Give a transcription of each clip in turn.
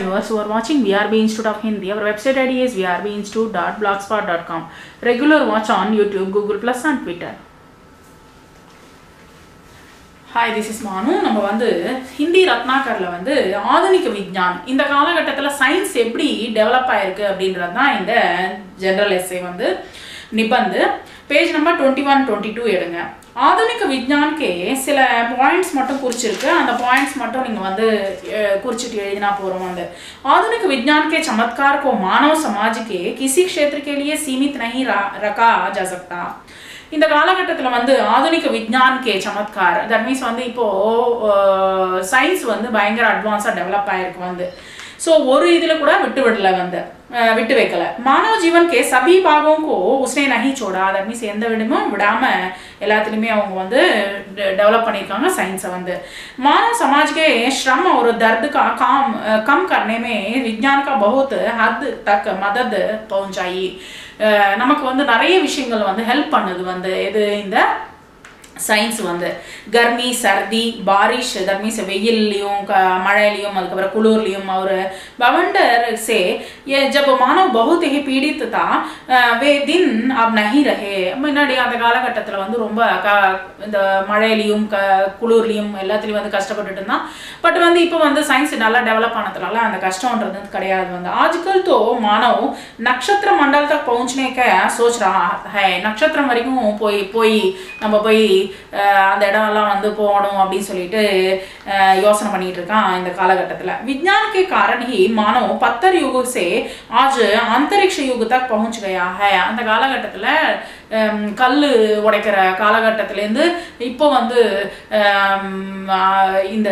viewers who are watching VRB Institute of Hindi. Our website ID is vrbinstitute.blogspot.com. Regular watch on YouTube, Google Plus and Twitter. Hi this is Manu நம்ம வந்து ஹிந்தி ரத்னாகரில் வந்து ஆதுனிக விஞ்ஞான் இந்த காலகட்டத்தில் science எப்படி develop ஆயிருக்கு அப்படின்றது தான் இந்த ஜென்ரல் எஸ்ஏ வந்து நிபந்து page number twenty one twenty two எடுங்க ஆதுனிக விஞ்ஞான்கே சில பாயிண்ட்ஸ் மட்டும் குறிச்சிருக்கு அந்த பாயிண்ட்ஸ் மட்டும் நீங்கள் வந்து அஹ், குறிச்சிட்டு எழுதினா போகிறோம் வந்து आधुनिक विज्ञान के चमत्कार को मानव समाज के किसी क्षेत्र के लिए सीमित नहीं रा- रखा जा सकता இந்த காலகட்டத்தில் வந்து ஆதுனிக விஞ்ஞான் கே சமத்கார் தட் மீன்ஸ் வந்து இப்போ சயின்ஸ் வந்து பயங்கர அட்வான்ஸாக டெவலப் ஆயிருக்கு வந்து ஸோ ஒரு இதில் கூட விட்டு விடல வந்து அஹ், விட்டு வைக்கல மானவ ஜீவன் கே சபி பாகம் கோ உஸ்னே நஹி சோடா தட் மீன்ஸ் எந்த விடமும் விடாம எல்லாத்துலேயுமே அவங்க வந்து डेवलप பண்ணியிருக்காங்க சயின்ஸை வந்து मानव समाज के श्रम और दर्द का काम अ, कम करने में विज्ञान का बहुत हद तक मदद पहुंचाई அஹ், நமக்கு வந்து நிறைய விஷயங்கள் வந்து ஹெல்ப் பண்ணுது வந்து இது இந்த சயின்ஸ் வந்து கர்மி சர்தி பாரிஷ் தட் மீன்ஸ் வெயில்லையும் க மழையிலையும் அதுக்கப்புறம் குளிர்லையும் और बवंडर से ये जब मानव बहुत ही पीड़ित था अ, वे दिन अब नहीं रहे முன்னாடி அந்த காலகட்டத்தில் வந்து ரொம்ப க இந்த மழையிலையும் க குளிர்லையும் எல்லாத்துலேயும் வந்து கஷ்டப்பட்டுட்டு இருந்தான் பட் வந்து இப்போ வந்து சயின்ஸ் நல்லா டெவலப் ஆனதுனால அந்த கஷ்டம்ன்றது வந்து கிடையாது வந்து आजकल तो मानव नक्षत्र मंडल तक पहुंचने का सोच रहा है நட்சத்திரம் வரைக்கும் போய் போய் நம்ம போய் அஹ், அந்த இடம்லாம் வந்து போகணும் அப்படின்னு சொல்லிட்டு அஹ், யோசனை பண்ணிட்டு இருக்கான் இந்த காலகட்டத்தில் विज्ञान के कारण ही मानव पत्थर युग से आज अंतरिक्ष युग तक पहुंच गया है அந்த காலகட்டத்தில் கல் உடைக்கிற காலகட்டத்திலேருந்து இப்போ வந்து அம், ஆ, இந்த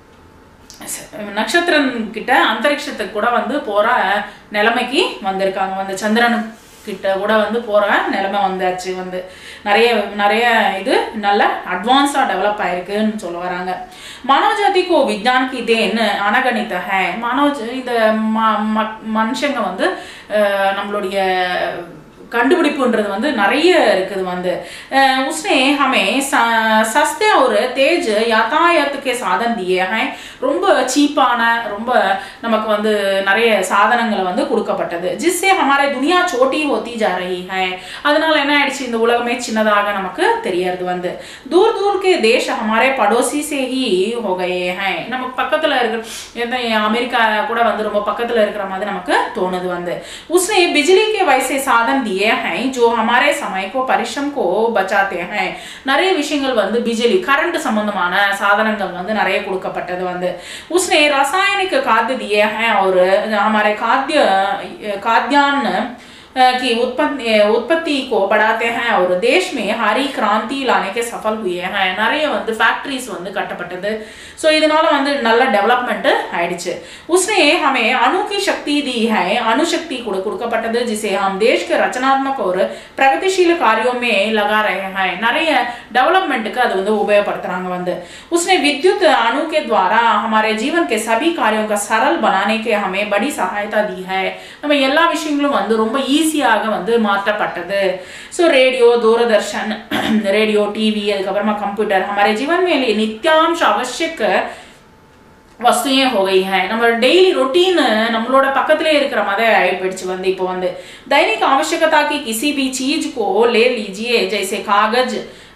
நட்சத்திரன் கிட்ட அந்தரிக்ஷத்துக்கு கூட வந்து போற நிலைமைக்கு வந்திருக்காங்க வந்து சந்திரன் கிட்ட கூட வந்து போற நிலைமை வந்தாச்சு வந்து நிறைய நிறைய இது நல்ல அட்வான்ஸா டெவலப் ஆயிருக்குன்னு சொல்ல வராங்க मानव जाति को विज्ञान की देन अनगणित है मानव ஜ- இந்த ம- ம- மனுஷங்க வந்து அஹ், நம்மளுடைய கண்டுபிடிப்புன்றது வந்து நிறைய இருக்குது வந்து अह, उसने हमें स- सस्ते और तेज यातायात के साधन दिए हैं ரொம்ப சீப்பான ரொம்ப நமக்கு வந்து நிறைய சாதனங்களை வந்து கொடுக்கப்பட்டது ஜிஸ்ஸே हमारे दुनिया छोटी होती जा रही है அதனால என்ன ஆயிடுச்சு இந்த உலகமே சின்னதாக நமக்கு தெரியறது வந்து दूर दूर के देश हमारे पड़ोसी से ही हो गए हैं நமக்கு பக்கத்துல இருக்கிற எந்த அமெரிக்கா கூட வந்து ரொம்ப பக்கத்துல இருக்கிற மாதிரி நமக்கு தோணுது வந்து उसने बिजली के वैसे साधन दिए हैं जो हमारे समय को परिश्रम को बचाते हैं நிறைய விஷயங்கள் வந்து பிஜிலி கரண்ட் சம்பந்தமான சாதனங்கள் வந்து நிறைய கொடுக்கப்பட்டது வந்து उसने रासायनिक खाद्य दिए हैं और हमारे खाद्य खाद्यान्न की उत्पत्ति उत्पत्ति को बढ़ाते हैं और देश में हरी क्रांति लाने के सफल हुए हैं நிறைய வந்து ஃபேக்ட்ரிஸ் வந்து கட்டப்பட்டது ஸோ இதனால வந்து நல்ல டெவலப்மெண்ட் ஆயிடுச்சு उसने हमें अणु की शक्ति दी है अणु शक्ति கூட கொடுக்கப்பட்டது जिसे हम देश के रचनात्मक और प्रगतिशील कार्यों में लगा रहे हैं நிறைய டெவலப்மெண்ட்டுக்கு அது வந்து உபயோகப்படுத்துறாங்க வந்து उसने विद्युत अणु के द्वारा हमारे जीवन के सभी कार्यों का सरल बनाने के हमें बड़ी सहायता दी है நம்ம எல்லா விஷயங்களும் வந்து ரொம்ப ஈஸியாக வந்து மாற்றப்பட்டது so radio Doordarshan radio TV அதுக்கப்புறமா கம்ப்யூட்டர் हमारे जीवन में लिए नित्यांश आवश्यक वस्तुएं हो गई हैं நம்ம டெய்லி ரொட்டீன் நம்மளோட பக்கத்திலே இருக்கிற மாதிரி ஆயிடுச்சு வந்து இப்போ வந்து दैनिक आवश्यकता की किसी भी चीज को ले लीजिए जैसे कागज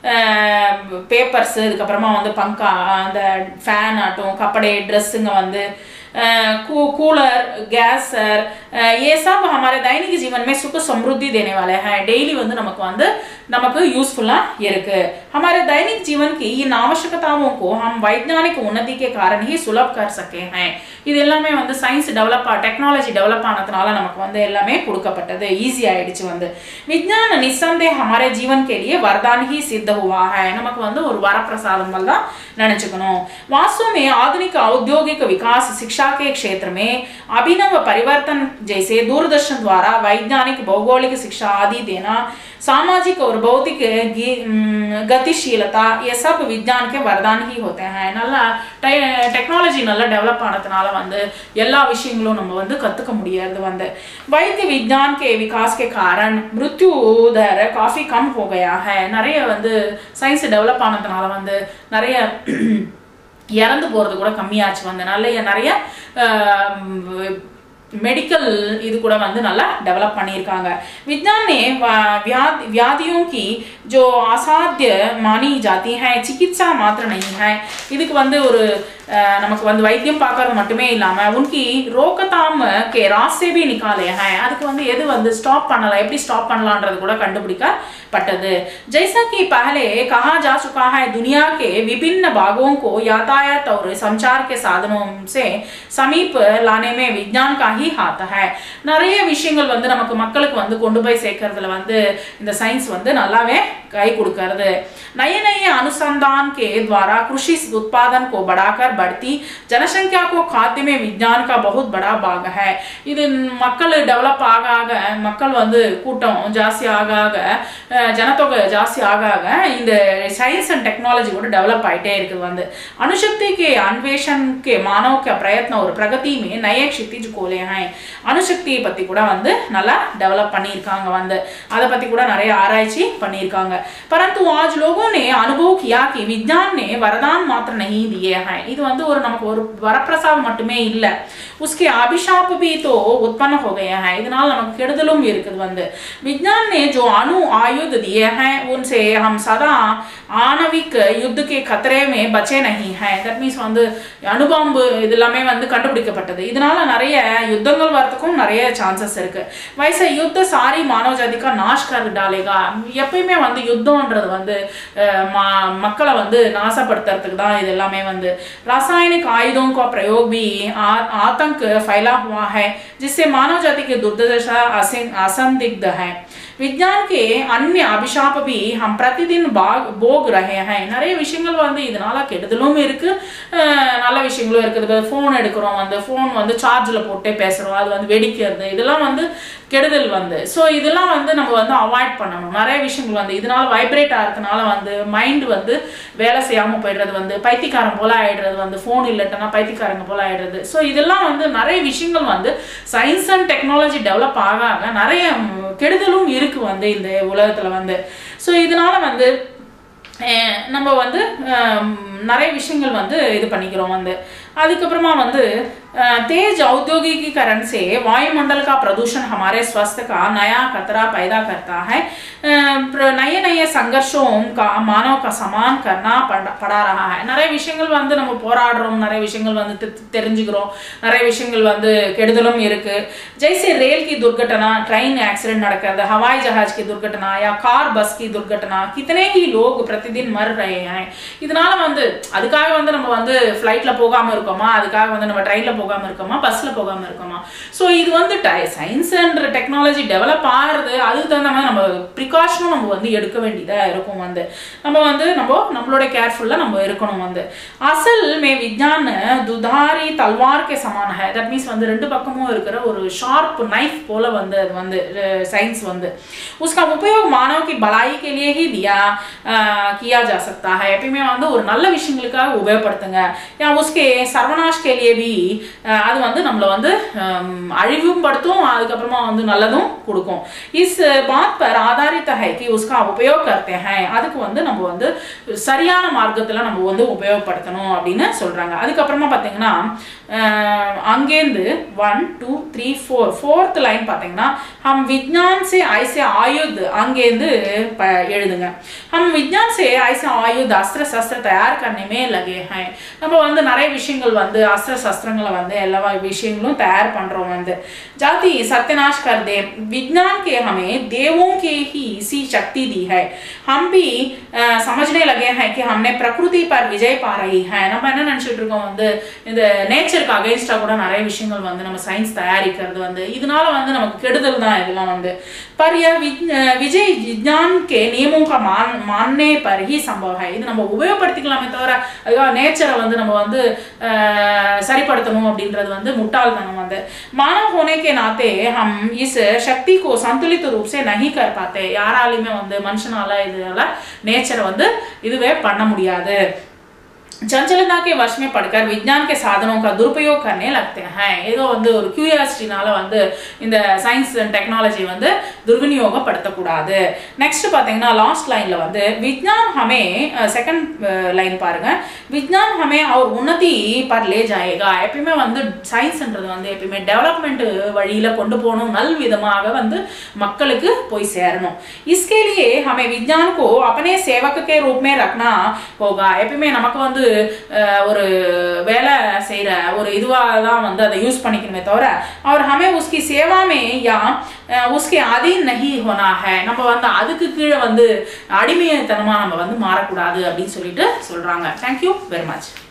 பேப்பர்ஸ் இதுக்கப்புறமா வந்து பங்கா அந்த ஃபேன் ஆட்டும் கப்படே ட்ரெஸ்ஸுங்க வந்து कू कूलर गैस सर ये सब हमारे दैनिक जीवन में सुख समृद्धि देने वाले हैं डेली வந்து நமக்கு வந்து நமக்கு யூஸ்ஃபுல்லா இருக்கு हमारे दैनिक जीवन की इन आवश्यकताओं को हम वैज्ञानिक उन्नति के कारण ही सुलभ कर सके हैं இது எல்லாமே வந்து சயின்ஸ் டெவலப் டெக்னாலஜி டெவலப் ஆனதுனால நமக்கு வந்து எல்லாமே கொடுக்கப்பட்டது ஈஸி ஆயிடுச்சு வந்து விஞ்ஞான நிசந்தே हमारे जीवन के लिए वरदान ही सिद्ध हुआ है நமக்கு வந்து ஒரு வரப்பிரசாதம் தான் நினைச்சுக்கணும் वास्तव में आधुनिक औद्योगिक विकास शिक्षा के क्षेत्र में अभिनव परिवर्तन जैसे दूरदर्शन द्वारा वैज्ञानिक भौगोलिक शिक्षा आदि देना सामाजिक और भौतिक गी- उम, गतिशीलता ये सब विज्ञान के वरदान ही होते हैं நல்லா டெக்னாலஜி நல்லா டெவலப் ஆனதுனால வந்து எல்லா விஷயங்களும் நம்ம வந்து கத்துக்க முடியாது வந்து வைத்திய विज्ञान के विकास के कारण मृत्यु दर काफी कम हो गया है நிறைய வந்து சயின்ஸ் டெவலப் ஆனதுனால வந்து நிறைய இறந்து போகிறது கூட கம்மியாச்சு வந்து நல்ல நிறைய मेडिकल இது கூட வந்து நல்லா डेवलप பண்ணியிருக்காங்க विज्ञान ने वा- व्याध व्याधियों की जो असाध्य मानी जाती है चिकित्सा मात्र नहीं है இதுக்கு வந்து ஒரு அஹ், நமக்கு வந்து வைத்தியம் பார்க்கறது மட்டுமே இல்லாம உன்கி ரோக்கத்தாம் கே ராஸ்தே भी निकाले हैं அதுக்கு வந்து எது வந்து ஸ்டாப் பண்ணலாம் எப்படி ஸ்டாப் பண்ணலான்றது கூட கண்டுபிடிக்கப்பட்டது जैसा कि पहले कहा जा चुका है दुनिया के विभिन्न भागों को यातायात और संचार के साधनों से समीप लाने में विज्ञान का ही हाथ है நிறைய விஷயங்கள் வந்து நமக்கு மக்களுக்கு வந்து கொண்டு போய் சேர்க்கறதுல வந்து இந்த சயின்ஸ் வந்து நல்லாவே கை கொடுக்கறது नए नए अनुसंधान के द्वारा कृषि उत्पादन को बढ़ाकर बढ़ती जनसंख्या को खाद्य में विज्ञान का बहुत बड़ा भाग है இது மக்கள் டெவலப் ஆக ஆக மக்கள் வந்து கூட்டம் ஜாஸ்தி ஆக ஆக அஹ், ஜனத்தொகை ஜாஸ்தி ஆக ஆக இந்த சயின்ஸ் அண்ட் டெக்னாலஜி கூட டெவலப் ஆயிட்டே இருக்குது வந்து அணுசக்தி के अन्वेषण के मानव का प्रयत्न और प्रगति में नए क्षितिज खोले हैं அணுசக்தியை பத்தி கூட வந்து நல்லா டெவலப் பண்ணியிருக்காங்க வந்து அதை பத்தி கூட நிறைய ஆராய்ச்சி பண்ணியிருக்காங்க परंतु आज लोगों ने अनुभव किया कि विज्ञान ने वरदान मात्र नहीं दिए हैं இது வந்து ஒரு நமக்கு ஒரு வரப்பிரசாதம் மட்டுமே இல்ல उसके अभिशाप भी तो उत्पन्न हो गए हैं இதனால நமக்கு கெடுதலும் இருக்குது வந்து विज्ञान ने जो अणु आयुध दिए हैं उनसे हम सदा ஆணவிக் யுத்த के खतरे में बचे नहीं हैं தட் மீன்ஸ் வந்து அணுபாம்பு இது எல்லாமே வந்து கண்டுபிடிக்கப்பட்டது இதனால நிறைய யுத்தங்கள் வரதுக்கும் நிறைய சான்சஸ் இருக்கு வயசு யுத்த சாரி மானவ ஜாதிக்கா நாஷ் கர் டாலேகா எப்பயுமே வந்து யுத்தம்ன்றது வந்து அஹ், ம- மக்களை வந்து நாசப்படுத்துறதுக்கு தான் இது எல்லாமே வந்து रासायनिक आयुधों का प्रयोग भी आ- आतंक फैला हुआ है जिससे मानव जाति की दुर्दशा असिं- असंदिग्ध है விஞ்ஞான் கே அந்நிய அபிஷாப பி ஹம் பிரதிதின் பாக் போக் ரஹே ஹை நிறைய விஷயங்கள் வந்து இதனால கெடுதலும் இருக்கு அஹ் நல்ல விஷயங்களும் இருக்குது ஃபோன் எடுக்கிறோம் வந்து ஃபோன் வந்து சார்ஜில் போட்டே பேசுகிறோம் அது வந்து வெடிக்கிறது இதெல்லாம் வந்து கெடுதல் வந்து ஸோ இதெல்லாம் வந்து நம்ம வந்து அவாய்ட் பண்ணணும் நிறைய விஷயங்கள் வந்து இதனால வைப்ரேட் ஆகிறதுனால வந்து மைண்ட் வந்து வேலை செய்யாமல் போயிடுறது வந்து பைத்தியக்காரன் போல ஆயிடுறது வந்து ஃபோன் இல்லட்டனா பைத்தியக்காரங்க போல ஆயிடுறது ஸோ இதெல்லாம் வந்து நிறைய விஷயங்கள் வந்து சயின்ஸ் அண்ட் டெக்னாலஜி டெவலப் ஆக ஆக நிறைய ம், கெடுதலும் இருக்கு வந்து இந்த உலகத்துல வந்து ஸோ இதனால வந்து அஹ், நம்ம வந்து ஹம், நிறைய விஷயங்கள் வந்து இது பண்ணிக்கிறோம் வந்து அதுக்கப்புறமா வந்து अ, तेज औद्योगिकीकरण से वायुमंडल का प्रदूषण हमारे स्वास्थ्य का नया खतरा पैदा करता है अ, प्र- नए नए संघर्षों का मानव का समान करना पड़- पड़ा रहा है நிறைய விஷயங்கள் வந்து நம்ம போராடுறோம் நிறைய விஷயங்கள் வந்து தெ- தெரிஞ்சுக்கிறோம் நிறைய விஷயங்கள் வந்து கெடுதலும் இருக்கு जैसे रेल की दुर्घटना ट्रेन एक्सीडेंट நடக்கிறது हवाई जहाज की दुर्घटना या कार बस की दुर्घटना कितने ही लोग प्रतिदिन मर रहे हैं இதனால வந்து அதுக்காக வந்து நம்ம வந்து ஃப்ளைட்ல போகாம இருக்கோமா அதுக்காக வந்து நம்ம ட்ரெயின்ல போகாம இருக்கோமா பஸ்ல போகாம இருக்கோமா ஸோ இது வந்து சயின்ஸ் அண்ட் டெக்னாலஜி டெவலப் ஆகுறது அதுக்கு தகுந்த மாதிரி நம்ம ப்ரிகாஷனும் நம்ம வந்து எடுக்க வேண்டியதா இருக்கும் வந்து நம்ம வந்து நம்ம நம்மளோட கேர்ஃபுல்லா நம்ம இருக்கணும் வந்து அசல் மே விஜான் துதாரி தல்வார் கே சமான है தட் மீன்ஸ் வந்து ரெண்டு பக்கமும் இருக்கிற ஒரு ஷார்ப் நைஃப் போல வந்து அது வந்து சயின்ஸ் வந்து उसका उपयोग मानव की भलाई के लिए ही दिया अ, किया जा सकता है எப்பயுமே வந்து ஒரு நல்ல விஷயங்களுக்காக உபயோகப்படுத்துங்க யா உஸ்கே சர்வநாஷ் के लिए भी अ, அது வந்து நம்மளை வந்து ஹம், அழிவும் படுத்தும் அதுக்கப்புறமா வந்து நல்லதும் கொடுக்கும் இஸ் பாத் பர் ஆதாரித்த है कि उसका उपयोग करते हैं அதுக்கு வந்து நம்ம வந்து சரியான மார்க்கத்துல நம்ம வந்து உபயோகப்படுத்தணும் அப்படின்னு சொல்றாங்க அதுக்கப்புறமா பாத்தீங்கன்னா அஹ், அங்கேருந்து one two three four fourth line பார்த்தீங்கன்னா ஹம் விஜ்ஞான் சே ஐசே ஆயுத் அங்கேருந்து ப எழுதுங்க ஹம் விஜ்ஞான் சே ஐசே ஆயுத் அஸ்திர சஸ்திர தயார் கண்ணுமே லகே ஹை நம்ம வந்து நிறைய விஷயங்கள் வந்து அஸ்திர சஸ்திரங்களை வந்து எல்லா விஷயங்களும் தயார் பண்றோம் வந்து जाति सत्यानाश कर दे विज्ञान के हमें देवों के ही इसी शक्ति दी है हम भी अ, समझने लगे हैं कि हमने प्रकृति पर विजय पा रही है நம்ம என்ன நினைச்சிட்டு இருக்கோம் வந்து இந்த நேச்சருக்கு அகைன்ஸ்டா கூட நிறைய விஷயங்கள் வந்து நம்ம சயின்ஸ் தயாரிக்கிறது வந்து இதனால வந்து நமக்கு கெடுதல் தான் இதெல்லாம் வந்து पर यह विज- अ, विजय विज्ञान के नियमों का मान मानने पर ही संभव है இது நம்ம உபயோகப்படுத்திக்கலாமே தவிர அதுக்காக நேச்சரை வந்து நம்ம வந்து அஹ், சரிப்படுத்தணும் அப்படின்றது வந்து முட்டாள்தனம் வந்து मानव होने के नाते हम इस शक्ति को संतुलित रूप से नहीं कर पाते யாராலையுமே வந்து மனுஷனால இதனால நேச்சரை வந்து இதுவே பண்ண முடியாது चंचलता के वश में पड़कर विज्ञान के साधनों का दुरुपयोग करने लगते हैं ஏதோ வந்து ஒரு கியூரியாசிட்டினால வந்து இந்த சயின்ஸ் அண்ட் டெக்னாலஜி வந்து துர்விநியோகப்படுத்தக்கூடாது நெக்ஸ்ட் பார்த்தீங்கன்னா லாஸ்ட் லைன்ல வந்து விஜ்ஞான் ஹமே செகண்ட் லைன் பாருங்க விஜ்ஞான் ஹமே அவர் உன்னதி பர் லே ஜாயேகா எப்பயுமே வந்து சயின்ஸ்ன்றது வந்து எப்பயுமே டெவலப்மெண்ட் வழியில கொண்டு போகணும் நல் விதமாக வந்து மக்களுக்கு போய் சேரணும் इसके लिए हमें विज्ञान को अपने सेवक के रूप में रखना होगा எப்பயுமே நமக்கு வந்து அஹ், ஒரு வேலை செய்யற ஒரு இதுவாக தான் வந்து அதை யூஸ் பண்ணிக்கணுமே தவிர और हमें उसकी सेवा में या அஹ், उसके अधीन नहीं होना है நம்ம வந்து அதுக்கு கீழே வந்து அடிமையத்தனமா நம்ம வந்து மாறக்கூடாது அப்படின்னு சொல்லிட்டு சொல்றாங்க தேங்க்யூ வெரி மச்